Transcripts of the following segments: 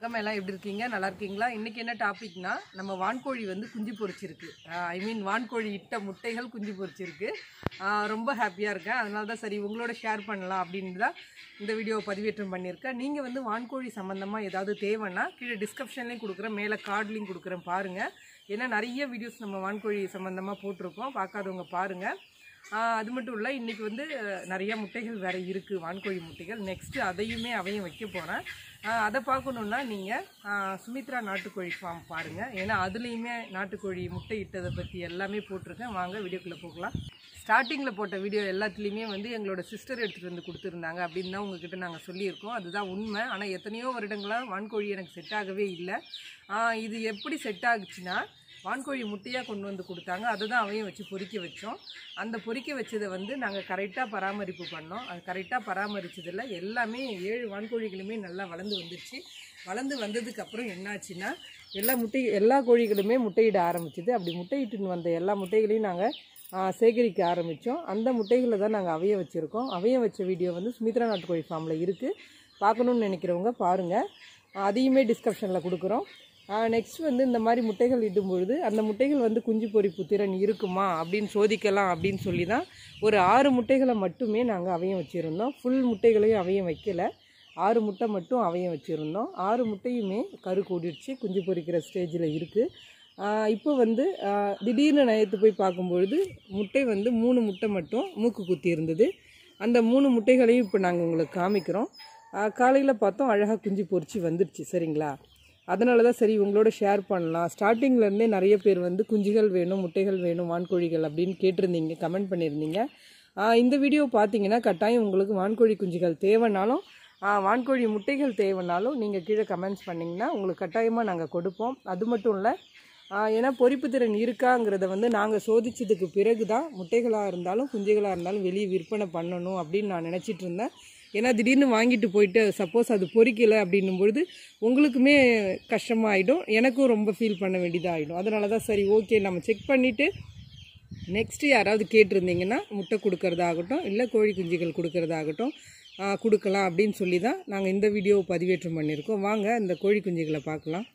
வணக்கம் எல்லாம் எப்படி இருக்கீங்க நல்லா இருக்கீங்களா இன்னைக்கு என்ன டாபிக்னா நம்ம வான்கோழி வந்து குஞ்சு பொரிச்சிருக்கு ஐ மீன் வான்கோழி இட்ட முட்டைகள் குஞ்சு பொரிச்சிருக்கு ஆஹ் ரொம்ப ஹாப்பியாக இருக்கேன் அதனால தான் சரி உங்களோட ஷேர் பண்ணலாம் அப்படின்னு தான் இந்த வீடியோவை பதிவேற்றம் பண்ணியிருக்கேன் நீங்கள் வந்து வான்கோழி சம்மந்தமாக ஏதாவது தேவைன்னா கீழே டிஸ்கிரிப்ஷன்லேயும் கொடுக்குறேன் மேலே கார்ட்லேயும் கொடுக்குறேன் பாருங்கள் ஏன்னா நிறைய வீடியோஸ் நம்ம வான்கோழி சம்மந்தமாக போட்டிருக்கோம் பார்க்காதவங்க பாருங்கள் ஆஹ் அது மட்டும் இல்லை இன்றைக்கி வந்து அஹ், நிறைய முட்டைகள் வேறு இருக்குது வான்கோழி முட்டைகள் நெக்ஸ்ட்டு அதையுமே அவையும் வைக்க போகிறேன் அதை பார்க்கணுன்னா நீங்கள் சுமித்ரா நாட்டுக்கோழி ஃபார்ம் பாருங்கள் ஏன்னா அதுலேயுமே நாட்டுக்கோழி முட்டை இட்டதை பற்றி எல்லாமே போட்டிருக்கேன் வாங்க வீடியோக்குள்ளே போகலாம் ஸ்டார்டிங்கில் போட்ட வீடியோ எல்லாத்துலேயுமே வந்து எங்களோட சிஸ்டர் எடுத்துகிட்டு வந்து கொடுத்துருந்தாங்க அப்படின்னு தான் உங்ககிட்ட நாங்கள் சொல்லியிருக்கோம் அதுதான் உண்மை ஆனால் எத்தனையோ வருடங்களாக வான்கோழி எனக்கு செட் ஆகவே இல்லை ஆஹ் இது எப்படி செட் ஆகுச்சுன்னா வான்கோழி முட்டையாக கொண்டு வந்து கொடுத்தாங்க அதை தான் அவையும் வச்சு பொரிக்க வச்சோம் அந்த பொரிக்க வச்சதை வந்து நாங்கள் கரெக்டாக பராமரிப்பு பண்ணோம் அது கரெக்டாக பராமரிச்சதில் எல்லாமே ஏழு வான்கோழிகளுமே நல்லா வளர்ந்து வந்துருச்சு வளர்ந்து வந்ததுக்கப்புறம் என்னாச்சுன்னா எல்லா முட்டை எல்லா கோழிகளுமே முட்டையிட ஆரம்பிச்சுது அப்படி முட்டையிட்டுன்னு வந்த எல்லா முட்டைகளையும் நாங்கள் சேகரிக்க ஆரம்பித்தோம் அந்த முட்டைகளை தான் நாங்கள் அவைய வச்சுருக்கோம் அவைய வச்ச வீடியோ வந்து சுமித்ரா நாட்டுக்கோழி ஃபார்மில் இருக்குது பார்க்கணுன்னு நினைக்கிறவங்க பாருங்கள் அதையுமே டிஸ்கிரிப்ஷனில் கொடுக்குறோம் நெக்ஸ்ட் வந்து இந்த மாதிரி முட்டைகள் இடும் பொழுது அந்த முட்டைகள் வந்து குஞ்சு பொரிப்பு திறன் இருக்குமா அப்படின்னு சோதிக்கலாம் அப்படின்னு சொல்லி தான் ஒரு ஆறு முட்டைகளை மட்டுமே நாங்கள் அவையம் வச்சுருந்தோம் ஃபுல் முட்டைகளையும் அவையம் வைக்கல ஆறு முட்டை மட்டும் அவையம் வச்சுருந்தோம் ஆறு முட்டையுமே கரு கூடிடுச்சு குஞ்சு பொரிக்கிற ஸ்டேஜில் இருக்குது இப்போ வந்து ஆஹ், திடீர்னு நயத்து போய் பார்க்கும்பொழுது முட்டை வந்து மூணு முட்டை மட்டும் மூக்கு குத்தி இருந்தது அந்த மூணு முட்டைகளையும் இப்போ நாங்கள் உங்களுக்கு காமிக்கிறோம் காலையில் பார்த்தோம் அழகாக குஞ்சு பொரிச்சு வந்துடுச்சு சரிங்களா அதனால தான் சரி உங்களோட ஷேர் பண்ணலாம் ஸ்டார்டிங்ல இருந்தே நிறைய பேர் வந்து குஞ்சுகள் வேணும் முட்டைகள் வேணும் வான்கோழிகள் அப்படின்னு கேட்டிருந்தீங்க கமெண்ட் பண்ணியிருந்தீங்க ஆஹ் இந்த வீடியோ பார்த்தீங்கன்னா கட்டாயம் உங்களுக்கு வான்கோழி குஞ்சுகள் தேவைனாலும் ஆஹ் வான்கோழி முட்டைகள் தேவைனாலும் நீங்கள் கீழே கமெண்ட்ஸ் பண்ணிங்கன்னா உங்களுக்கு கட்டாயமாக நாங்கள் கொடுப்போம் அது மட்டும் இல்லை ஆஹ் ஏன்னா பொரிப்பு திறன் இருக்காங்கிறத வந்து நாங்கள் சோதிச்சதுக்கு பிறகு தான் முட்டைகளாக இருந்தாலும் குஞ்சுகளாக இருந்தாலும் வெளியே விற்பனை பண்ணணும் அப்படின்னு நான் நினச்சிட்டு இருந்தேன் ஏன்னா திடீர்னு வாங்கிட்டு போயிட்டு சப்போஸ் அது பொரிக்கலை அப்படின்னும் பொழுது உங்களுக்குமே கஷ்டமாயிடும் எனக்கும் ரொம்ப ஃபீல் பண்ண வேண்டியதாகிடும் அதனால தான் சரி ஓகே நம்ம செக் பண்ணிவிட்டு நெக்ஸ்ட்டு யாராவது கேட்டிருந்தீங்கன்னா முட்டை கொடுக்கறதாகட்டும் இல்லை கோழி குஞ்சுகள் கொடுக்கறதாகட்டும் ஆ, கொடுக்கலாம் அப்படின்னு சொல்லி தான் நாங்கள் இந்த வீடியோவை பதிவேற்றம் பண்ணியிருக்கோம் வாங்க இந்த கோழி குஞ்சுகளை பார்க்கலாம்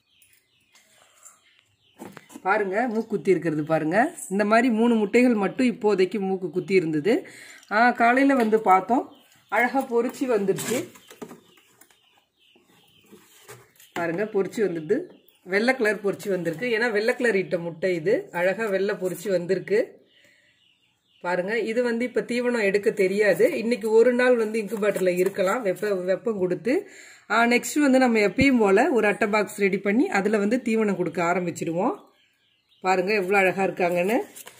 பாருங்க மூக்கு குத்தி இருக்கிறது பாருங்க இந்த மாதிரி மூணு முட்டைகள் மட்டும் இப்போதைக்கு மூக்கு குத்தி இருந்தது காலையில் வந்து பார்த்தோம் அழகாக பொரிச்சு வந்துடுச்சு பாருங்க பொரிச்சு வந்துடுது வெள்ளை கலர் பொரிச்சு வந்திருக்கு ஏன்னா வெள்ளை கலர் இட்ட முட்டை இது அழகாக வெள்ளை பொரிச்சு வந்திருக்கு பாருங்க இது வந்து இப்போ தீவனம் எடுக்க தெரியாது இன்னைக்கு ஒரு நாள் வந்து இன்குபேட்டரில் இருக்கலாம் வெப்ப வெப்பம் கொடுத்து நெக்ஸ்ட் வந்து நம்ம எப்பயும் போல் ஒரு அட்டை பாக்ஸ் ரெடி பண்ணி அதில் வந்து தீவனம் கொடுக்க ஆரம்பிச்சிடுவோம் பாருங்க எவ்வளோ அழகாக இருக்காங்கன்னு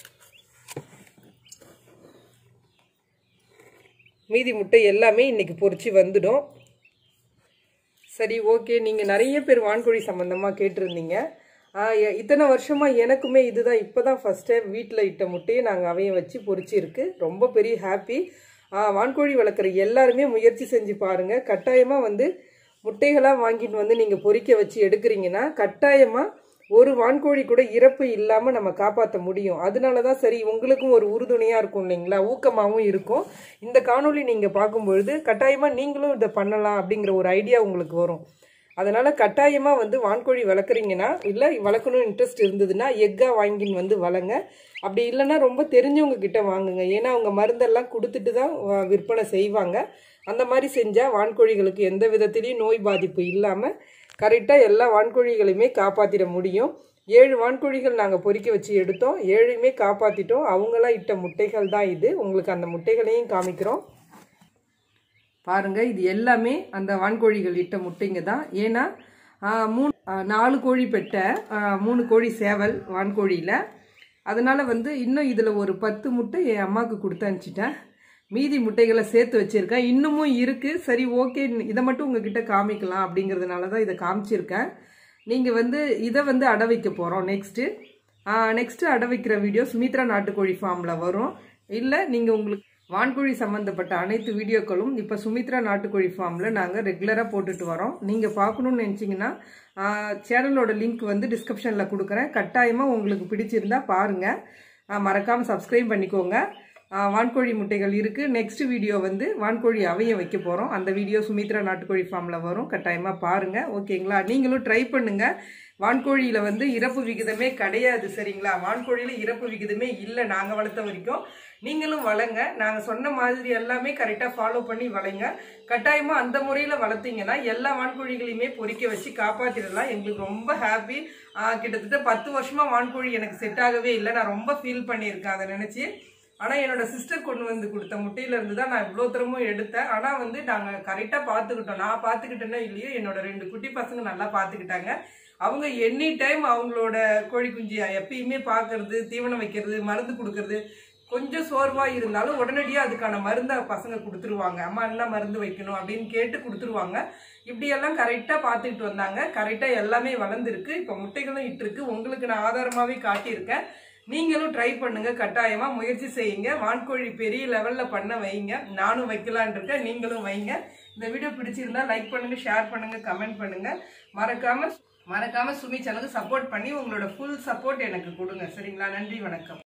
மீதி முட்டை எல்லாமே இன்னைக்கு பொரிச்சு வந்துடும் சரி ஓகே நீங்கள் நிறைய பேர் வான்கோழி சம்மந்தமாக கேட்டிருந்தீங்க ஆஹ் எ- இத்தனை வருஷமாக எனக்குமே இதுதான் இப்போ தான் ஃபஸ்ட் டைம் வீட்டில் இட்ட முட்டையை நாங்கள் அவைய வச்சு பொரிச்சிருக்கு ரொம்ப பெரிய ஹாப்பி வான்கோழி வளர்க்குற எல்லாருமே முயற்சி செஞ்சு பாருங்கள் கட்டாயமாக வந்து முட்டைகளாக வாங்கிட்டு வந்து நீங்கள் பொரிக்க வச்சு எடுக்கிறீங்கன்னா கட்டாயமாக ஒரு வான்கோழி கூட இறப்பு இல்லாமல் நம்ம காப்பாற்ற முடியும் அதனால தான் சரி உங்களுக்கும் ஒரு உறுதுணையாக இருக்கும் இல்லைங்களா ஊக்கமாகவும் இருக்கும் இந்த காணொளி நீங்கள் பார்க்கும்பொழுது கட்டாயமாக நீங்களும் இதை பண்ணலாம் அப்படிங்கிற ஒரு ஐடியா உங்களுக்கு வரும் அதனால் கட்டாயமாக வந்து வான்கோழி வளர்க்குறீங்கன்னா இல்லை வளர்க்கணும் இன்ட்ரெஸ்ட் இருந்ததுன்னா எக்காக வாங்கின்னு வந்து வளங்க அப்படி இல்லைன்னா ரொம்ப தெரிஞ்சவங்க கிட்ட வாங்குங்க ஏன்னா அவங்க மருந்தெல்லாம் கொடுத்துட்டு தான் வ- விற்பனை செய்வாங்க அந்த மாதிரி செஞ்சால் வான்கோழிகளுக்கு எந்த விதத்திலையும் நோய் பாதிப்பு இல்லாமல் கரெக்டாக எல்லா வான்கோழிகளையுமே காப்பாற்றிட முடியும் ஏழு வான்கோழிகள் நாங்கள் பொரிக்க வச்சு எடுத்தோம் ஏழையுமே காப்பாற்றிட்டோம் அவங்களாம் இட்ட முட்டைகள் தான் இது உங்களுக்கு அந்த முட்டைகளையும் காமிக்கிறோம் பாருங்க இது எல்லாமே அந்த வான்கோழிகள் இட்ட முட்டைங்க தான் ஏன்னா ஆஹ், மூணு ஆஹ், நாலு கோழி பெட்டை ஆஹ், மூணு கோழி சேவல் வான்கோழியில் அதனால வந்து இன்னும் இதில் ஒரு பத்து முட்டை என் அம்மாவுக்கு கொடுத்து அனுப்பிச்சிட்டேன் மீதி முட்டைகளை சேர்த்து வச்சிருக்கேன் இன்னமும் இருக்கு சரி ஓகே இதை மட்டும் உங்ககிட்ட காமிக்கலாம் அப்படிங்கிறதுனால தான் இதை காமிச்சிருக்கேன் நீங்கள் வந்து இதை வந்து அடை வைக்க போகிறோம் நெக்ஸ்ட்டு நெக்ஸ்ட்டு அடை வைக்கிற வீடியோ சுமித்ரா நாட்டுக்கோழி ஃபார்மில் வரும் இல்லை நீங்கள் உங்களுக்கு வான்கோழி சம்மந்தப்பட்ட அனைத்து வீடியோக்களும் இப்போ சுமித்ரா நாட்டுக்கோழி ஃபார்மில் நாங்கள் ரெகுலராக போட்டுட்டு வரோம் நீங்கள் பார்க்கணுன்னு நினச்சிங்கன்னா சேனலோட லிங்க் வந்து டிஸ்கிரிப்ஷனில் கொடுக்குறேன் கட்டாயமாக உங்களுக்கு பிடிச்சிருந்தா பாருங்கள் மறக்காமல் சப்ஸ்கிரைப் பண்ணிக்கோங்க ஆஹ் வான்கோழி முட்டைகள் இருக்குது நெக்ஸ்ட் வீடியோ வந்து வான்கோழி அவைய வைக்க போகிறோம் அந்த வீடியோ சுமித்ரா நாட்டுக்கோழி ஃபார்மில் வரும் கட்டாயமாக பாருங்கள் ஓகேங்களா நீங்களும் ட்ரை பண்ணுங்கள் வான்கோழியில் வந்து இறப்பு விகிதமே கிடையாது சரிங்களா வான்கோழியில் இறப்பு விகிதமே இல்லை நாங்கள் வளர்த்த வரைக்கும் நீங்களும் வளங்க நாங்கள் சொன்ன மாதிரி எல்லாமே கரெக்டாக ஃபாலோ பண்ணி வளைங்க கட்டாயமாக அந்த முறையில் வளர்த்தீங்கன்னா எல்லா வான்கோழிகளையுமே பொறிக்க வச்சு காப்பாற்றிடலாம் எங்களுக்கு ரொம்ப ஹாப்பி கிட்டத்தட்ட பத்து வருஷமாக வான்கோழி எனக்கு செட் ஆகவே இல்லை நான் ரொம்ப ஃபீல் பண்ணியிருக்கேன் அதை நினச்சி ஆனால் என்னோட சிஸ்டர் கொண்டு வந்து கொடுத்த முட்டையில இருந்து தான் நான் இவ்வளோ திறமும் எடுத்தேன் ஆனால் வந்து நாங்கள் கரெக்டாக பார்த்துக்கிட்டோம் நான் பார்த்துக்கிட்டேன்னா இல்லையோ என்னோட ரெண்டு குட்டி பசங்க நல்லா பார்த்துக்கிட்டாங்க அவங்க எனி டைம் அவங்களோட கோழி குஞ்சு எப்பயுமே பார்க்கறது தீவனம் வைக்கிறது மருந்து கொடுக்கறது கொஞ்சம் சோர்வாக இருந்தாலும் உடனடியாக அதுக்கான மருந்தை பசங்க கொடுத்துருவாங்க அம்மா என்ன மருந்து வைக்கணும் அப்படின்னு கேட்டு கொடுத்துருவாங்க இப்படியெல்லாம் கரெக்டாக பார்த்துக்கிட்டு வந்தாங்க கரெக்டாக எல்லாமே வளர்ந்துருக்கு இப்போ முட்டைகளும் இட்டிருக்கு உங்களுக்கு நான் ஆதாரமாகவே காட்டியிருக்கேன் நீங்களும் ட்ரை பண்ணுங்க கட்டாயமா முயற்சி செய்யுங்க வான்கோழி பெரிய லெவல்ல பண்ண வைங்க நானும் வைக்கலான் இருக்கேன் நீங்களும் வைங்க இந்த வீடியோ பிடிச்சிருந்தா லைக் பண்ணுங்க ஷேர் பண்ணுங்க கமெண்ட் பண்ணுங்க மறக்காம மறக்காம சுமி சேனலுக்கு சப்போர்ட் பண்ணி உங்களோட ஃபுல் சப்போர்ட் எனக்கு கொடுங்க சரிங்களா நன்றி வணக்கம்